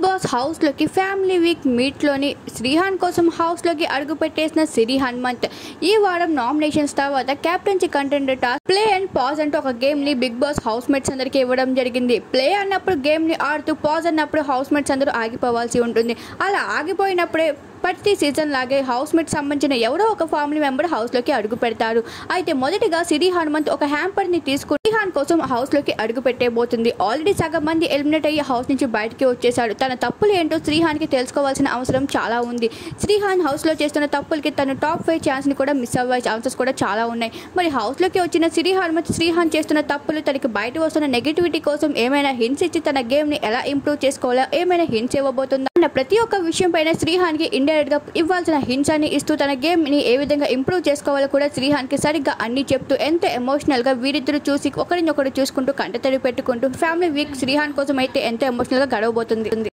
boss house లోకి family week meet లోని శ్రీహాన్ కోసం హౌస్ లోకి అడుగు పెట్టేసిన సిరి హనుమంత్ ఈ వారం నామినేషన్స్ తర్వాత captaincy contender task play and pause అంటూ ఒక గేమ్ ని బిగ్ బాస్ హౌస్ మేట్స్ అందరికి ఇవ్వడం జరిగింది ప్లే అన్నప్పుడు గేమ్ ని ఆడుతూ పాజ్ అన్నప్పుడు హౌస్ మేట్స్ అందరూ ఆగిపోవాల్సి ఉంటుంది అలా ఆగిపోయినప్పుడే ప్రతి సీజన్ లాగే హౌస్ మేట్ సంబంధించిన ఎవరో ఒక ఫ్యామిలీ మెంబర్ హౌస్ లోకి అడుగు పెడతారు అయితే మొదటిగా సిరి హనుమంత్ ఒక హ్యాంపర్ ని తీసుకుని శ్రీహాన్ కోసం హౌస్ లోకి అడుగు పెట్టేబోతుంది ఆల్రెడీ సగం మంది ఎలిమినేట్ అయ్యి హౌస్ నుంచి బయటికి వచ్చేసాడు తన తప్పులు ఏంటో శ్రీహాన్ కి తెలుసుకోవాల్సిన అవసరం చాలా ఉంది శ్రీహాన్ హౌస్ లో చేస్తున్న తప్పులకి తన టాప్ ఫైవ్ ఛాన్స్ ని కూడా మిస్ అవ్వే ఛాన్సెస్ కూడా చాలా ఉన్నాయి మరి హౌస్ లోకి వచ్చిన సిరి హనుమంత్ శ్రీహాన్ చేస్తున్న తప్పులు తనకి బయట వస్తున్న నెగిటివిటీ కోసం ఏమైనా హింట్స్ ఇచ్చి తన గేమ్ ని ఎలా ఇంప్రూవ్ చేసుకోవాలో ఏమైనా హింట్స్ ఇవ్వబోతుందా అన్న ప్రతి ఒక్క విషయం పైన శ్రీహాన్ కి ఇండైరెక్ట్ గా ఇవ్వాల్సిన హింట్స్ అని ఇస్తూ తన గేమ్ ని ఏ విధంగా ఇంప్రూవ్ చేసుకోవాలో కూడా శ్రీహాన్ కి సరిగ్గా అన్ని చెప్తూ ఎంతో ఎమోషనల్ గా వీరిద్దరు చూసి ఒకరినొకరు చూసుకుంటూ కంటతడి పెట్టుకుంటూ ఫ్యామిలీ వీక్ శ్రీహాన్ కోసం అయితే ఎంతో ఎమోషనల్ గా గడవబోతుంది